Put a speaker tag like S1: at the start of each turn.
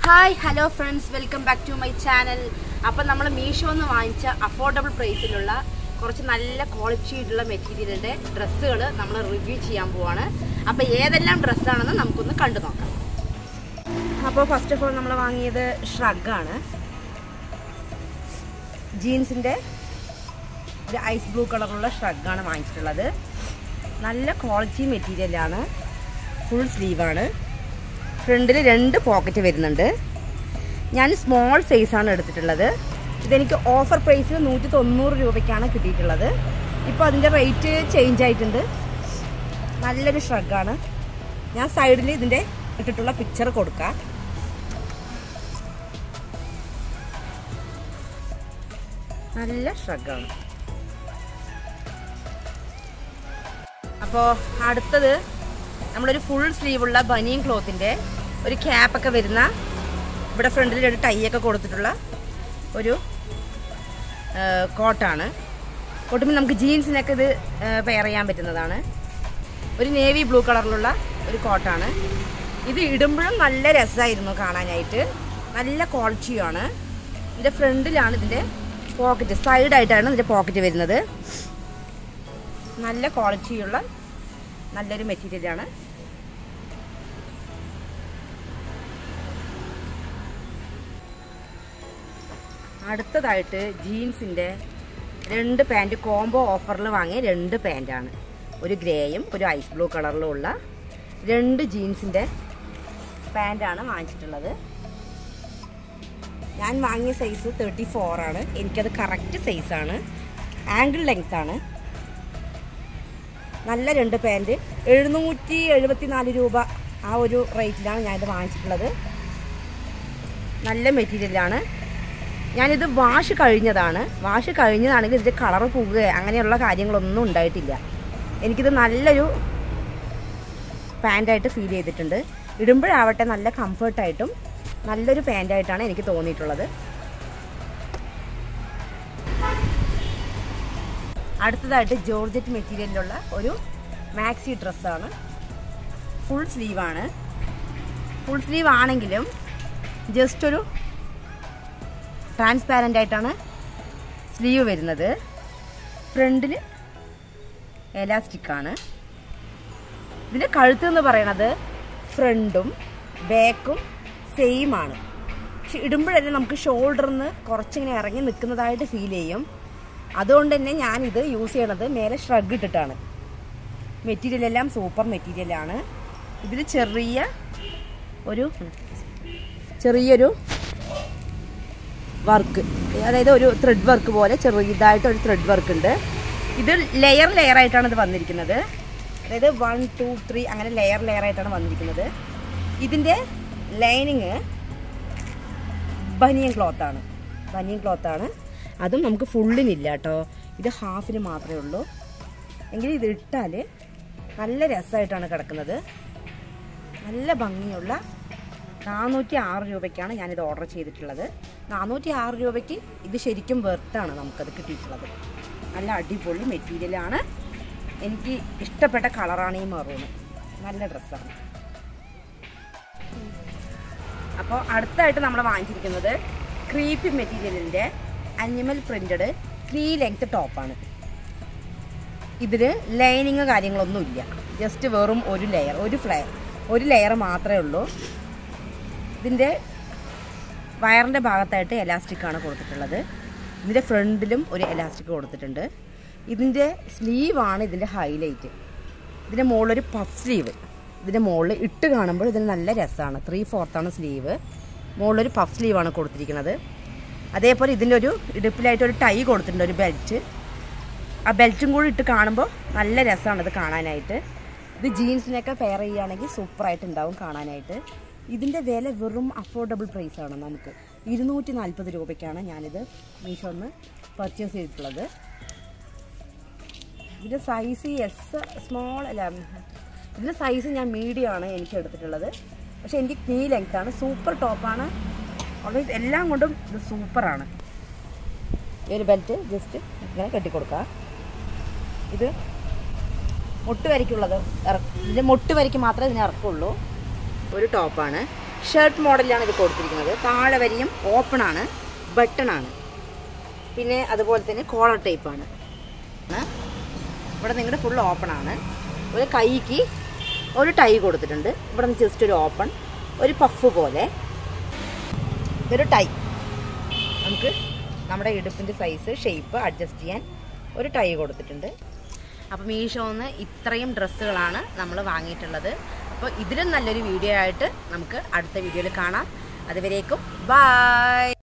S1: hi hello friends welcome back to my channel അപ്പം നമ്മൾ മീഷോ എന്ന് വാങ്ങിച്ച അഫോർഡബിൾ പ്രൈസിലുള്ള കുറച്ച് നല്ല ക്വാളിറ്റി ആയിട്ടുള്ള മെറ്റീരിയലിൻ്റെ ഡ്രസ്സുകൾ നമ്മൾ റിവ്യൂ ചെയ്യാൻ പോവാണ് അപ്പോൾ ഏതെല്ലാം ഡ്രസ്സാണെന്ന് നമുക്കൊന്ന് കണ്ടു നോക്കാം അപ്പോൾ ഫസ്റ്റ് ഓഫ് ഓൾ നമ്മൾ വാങ്ങിയത് ഷ്രഗാണ് ജീൻസിൻ്റെ ഒരു ഐസ് ബ്ലൂ കളറുള്ള ഷ്രഗാണ് വാങ്ങിച്ചിട്ടുള്ളത് നല്ല ക്വാളിറ്റി മെറ്റീരിയലാണ് ഫുൾ സ്ലീവാണ് ഫ്രണ്ടിൽ രണ്ട് പോക്കറ്റ് വരുന്നുണ്ട് ഞാൻ സ്മോൾ സൈസാണ് എടുത്തിട്ടുള്ളത് ഇതെനിക്ക് ഓഫർ പ്രൈസിൽ നൂറ്റി തൊണ്ണൂറ് രൂപയ്ക്കാണ് കിട്ടിയിട്ടുള്ളത് ഇപ്പോൾ അതിൻ്റെ റേറ്റ് ചേഞ്ച് ആയിട്ടുണ്ട് നല്ലൊരു ഷ്രഗാണ് ഞാൻ സൈഡിൽ ഇതിൻ്റെ ഇട്ടിട്ടുള്ള പിക്ചർ കൊടുക്കാം നല്ല ഷ്രഗാണ് അപ്പോൾ അടുത്തത് നമ്മളൊരു ഫുൾ സ്ലീവുള്ള ബനിയൻ ക്ലോത്തിൻ്റെ ഒരു ക്യാപ്പൊക്കെ വരുന്ന ഇവിടെ ഫ്രണ്ടിൽ ഒരു ടൈ ഒക്കെ കൊടുത്തിട്ടുള്ള ഒരു കോട്ടാണ് കോട്ടുമ്പോൾ നമുക്ക് ജീൻസിനൊക്കെ ഇത് പെയർ ചെയ്യാൻ പറ്റുന്നതാണ് ഒരു നേവി ബ്ലൂ കളറിലുള്ള ഒരു കോട്ടാണ് ഇത് ഇടുമ്പോഴും നല്ല രസമായിരുന്നു കാണാനായിട്ട് നല്ല ക്വാളിറ്റിയാണ് ഇതിൻ്റെ ഫ്രണ്ടിലാണ് ഇതിൻ്റെ പോക്കറ്റ് സൈഡായിട്ടാണ് ഇതിൻ്റെ പോക്കറ്റ് വരുന്നത് നല്ല ക്വാളിറ്റിയുള്ള നല്ലൊരു മെറ്റീരിയലാണ് അടുത്തതായിട്ട് ജീൻസിൻ്റെ രണ്ട് പാൻറ്റ് കോംബോ ഓഫറിൽ വാങ്ങിയ രണ്ട് പാൻറ്റാണ് ഒരു ഗ്രേയും ഒരു ഐസ് ബ്ലൂ കളറിലും ഉള്ള രണ്ട് ജീൻസിൻ്റെ പാൻറ്റാണ് വാങ്ങിച്ചിട്ടുള്ളത് ഞാൻ വാങ്ങിയ സൈസ് തേർട്ടി ഫോറാണ് എനിക്കത് കറക്റ്റ് സൈസാണ് ആംഗിൾ ലെങ്ത് ആണ് നല്ല രണ്ട് പാൻറ് എഴുന്നൂറ്റി എഴുപത്തി നാല് രൂപ ആ ഒരു റേറ്റിലാണ് ഞാനിത് വാങ്ങിച്ചിട്ടുള്ളത് നല്ല മെറ്റീരിയലാണ് ഞാനിത് വാഷ് കഴിഞ്ഞതാണ് വാഷ് കഴിഞ്ഞതാണെങ്കിൽ ഇതിൻ്റെ കളറ് പോകുക അങ്ങനെയുള്ള കാര്യങ്ങളൊന്നും ഉണ്ടായിട്ടില്ല എനിക്കിത് നല്ലൊരു പാൻറ്റായിട്ട് ഫീൽ ചെയ്തിട്ടുണ്ട് ഇടുമ്പോഴാവട്ടെ നല്ല കംഫർട്ടായിട്ടും നല്ലൊരു പാൻറ്റായിട്ടാണ് എനിക്ക് തോന്നിയിട്ടുള്ളത് അടുത്തതായിട്ട് ജോർജറ്റ് മെറ്റീരിയലിലുള്ള ഒരു മാക്സി ഡ്രസ്സാണ് ഫുൾ സ്ലീവാണ് ഫുൾ സ്ലീവ് ആണെങ്കിലും ജസ്റ്റ് ഒരു ട്രാൻസ്പാരൻ്റ് ആയിട്ടാണ് സ്ലീവ് വരുന്നത് ഫ്രണ്ടിൽ എലാസ്റ്റിക്കാണ് ഇതിൻ്റെ കഴുത്ത് എന്ന് പറയണത് ഫ്രണ്ടും ബാക്കും സെയിം ആണ് പക്ഷെ ഇടുമ്പോഴല്ലേ നമുക്ക് ഷോൾഡറിൽ നിന്ന് കുറച്ചിങ്ങനെ ഇറങ്ങി നിൽക്കുന്നതായിട്ട് ഫീൽ ചെയ്യും അതുകൊണ്ട് തന്നെ ഞാനിത് യൂസ് ചെയ്യണത് മേലെ ഷ്രഗ് ഇട്ടിട്ടാണ് മെറ്റീരിയൽ എല്ലാം സൂപ്പർ മെറ്റീരിയലാണ് ഇതിൽ ചെറിയ ഒരു ചെറിയൊരു വർക്ക് അതായത് ഒരു ത്രെഡ് വർക്ക് പോലെ ചെറിയതായിട്ട് ഒരു ത്രെഡ് വർക്ക് ഉണ്ട് ഇത് ലെയർ ലെയർ ആയിട്ടാണ് ഇത് വന്നിരിക്കുന്നത് അതായത് വൺ ടു ത്രീ അങ്ങനെ ലെയർ ലെയർ ആയിട്ടാണ് വന്നിരിക്കുന്നത് ഇതിൻ്റെ ലൈനിങ് ബനിയൻ ക്ലോത്താണ് ബനിയൻ ക്ലോത്താണ് അതും നമുക്ക് ഫുള്ളിനില്ല കേട്ടോ ഇത് ഹാഫിന് മാത്രമേ ഉള്ളൂ എങ്കിൽ ഇത് ഇട്ടാൽ നല്ല രസമായിട്ടാണ് കിടക്കുന്നത് നല്ല ഭംഗിയുള്ള നാനൂറ്റി ആറ് രൂപയ്ക്കാണ് ഞാനിത് ഓർഡർ ചെയ്തിട്ടുള്ളത് നാനൂറ്റി ആറ് രൂപയ്ക്ക് ഇത് ശരിക്കും വെർത്താണ് നമുക്കത് കിട്ടിയിട്ടുള്ളത് നല്ല അടിപൊളി മെറ്റീരിയലാണ് എനിക്ക് ഇഷ്ടപ്പെട്ട കളറാണ് ഈ മെറൂണ് നല്ല ഡ്രസ്സാണ് അപ്പോൾ അടുത്തായിട്ട് നമ്മൾ വാങ്ങിച്ചിരിക്കുന്നത് ക്രീപ്പി മെറ്റീരിയലിൻ്റെ അനിമൽ പ്രിൻറ്റഡ് ത്രീ ലെങ്ത് ടോപ്പാണ് ഇതിൽ ലൈനിങ് കാര്യങ്ങളൊന്നുമില്ല ജസ്റ്റ് വെറും ഒരു ലെയർ ഒരു ഫ്ലെയർ ഒരു ലെയർ മാത്രമേ ഉള്ളൂ ഇതിൻ്റെ വയറിൻ്റെ ഭാഗത്തായിട്ട് എലാസ്റ്റിക്കാണ് കൊടുത്തിട്ടുള്ളത് ഇതിൻ്റെ ഫ്രണ്ടിലും ഒരു എലാസ്റ്റിക് കൊടുത്തിട്ടുണ്ട് ഇതിൻ്റെ സ്ലീവാണ് ഇതിൻ്റെ ഹൈലൈറ്റ് ഇതിൻ്റെ മുകളിലൊരു പഫ് സ്ലീവ് ഇതിൻ്റെ മുകളിൽ ഇട്ട് കാണുമ്പോൾ ഇതിന് നല്ല രസമാണ് ത്രീ ഫോർത്താണ് സ്ലീവ് മുകളിലൊരു പഫ് സ്ലീവാണ് കൊടുത്തിരിക്കുന്നത് അതേപോലെ ഇതിൻ്റെ ഒരു ഇടുപ്പിലായിട്ട് ഒരു ടൈ കൊടുത്തിട്ടുണ്ട് ഒരു ബെൽറ്റ് ആ ബെൽറ്റും കൂടി ഇട്ട് കാണുമ്പോൾ നല്ല രസമാണ് ഇത് കാണാനായിട്ട് ഇത് ജീൻസിനൊക്കെ പെയർ ചെയ്യുകയാണെങ്കിൽ സൂപ്പറായിട്ട് ഉണ്ടാവും കാണാനായിട്ട് ഇതിൻ്റെ വില വെറും അഫോർഡബിൾ പ്രൈസാണ് നമുക്ക് ഇരുന്നൂറ്റി നാൽപ്പത് രൂപയ്ക്കാണ് ഞാനിത് മീഷോന്ന് പർച്ചേസ് ചെയ്തിട്ടുള്ളത് ഇതിൻ്റെ സൈസ് എസ് സ്മോൾ അല്ല ഇതിൻ്റെ സൈസ് ഞാൻ മീഡിയം ആണ് എനിക്ക് എടുത്തിട്ടുള്ളത് പക്ഷേ എനിക്ക് നീ ലെങ്ത് ആണ് സൂപ്പർ ടോപ്പാണ് ഓൾവേസ് എല്ലാം കൊണ്ടും ഇത് സൂപ്പറാണ് ഈ ഒരു ബെൽറ്റ് ജസ്റ്റ് ഇങ്ങനെ കെട്ടിക്കൊടുക്കുക ഇത് മുട്ട് വരയ്ക്കുള്ളത് ഇതിൻ്റെ മുട്ട് വരയ്ക്ക് മാത്രമേ ഇതിന് ഇറക്കുള്ളൂ ഒരു ടോപ്പാണ് ഷർട്ട് മോഡലിലാണ് ഇത് കൊടുത്തിരിക്കുന്നത് താഴെ വരിയും ഓപ്പൺ ആണ് ബട്ടൺ ആണ് പിന്നെ അതുപോലെ തന്നെ കോളർ ടൈപ്പാണ് ഇവിടെ നിങ്ങളുടെ ഫുൾ ഓപ്പൺ ആണ് ഒരു കൈക്ക് ഒരു ടൈ കൊടുത്തിട്ടുണ്ട് ഇവിടെ നിന്ന് ജസ്റ്റ് ഒരു ഓപ്പൺ ഒരു പഫ് പോലെ ഇതൊരു ടൈ നമുക്ക് നമ്മുടെ ഇടുപ്പിൻ്റെ സൈസ് ഷേപ്പ് അഡ്ജസ്റ്റ് ചെയ്യാൻ ഒരു ടൈ കൊടുത്തിട്ടുണ്ട് അപ്പോൾ മീഷോന്ന് ഇത്രയും ഡ്രസ്സുകളാണ് നമ്മൾ വാങ്ങിയിട്ടുള്ളത് അപ്പോൾ ഇതിലും നല്ലൊരു വീഡിയോ ആയിട്ട് നമുക്ക് അടുത്ത വീഡിയോയിൽ കാണാം അതുവരേക്കും ബായ്